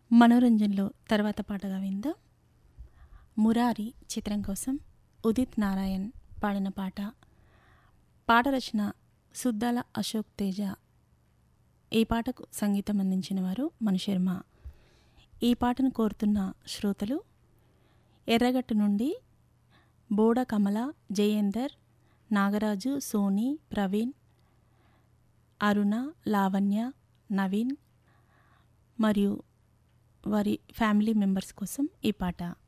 మనోరంజన్లో తర్వాత పాటగా విందాం మురారి చిత్రం కోసం ఉదిత్ నారాయణ్ పాడిన పాట పాట రచన సుద్దాల అశోక్ తేజ ఈ పాటకు సంగీతం అందించిన వారు మణిశర్మ ఈ పాటను కోరుతున్న శ్రోతలు ఎర్రగట్టు నుండి బోడ కమల జయేందర్ నాగరాజు సోని ప్రవీణ్ అరుణ లావణ్య నవీన్ మరియు వారి ఫ్యామిలీ మెంబర్స్ కోసం ఈ పాట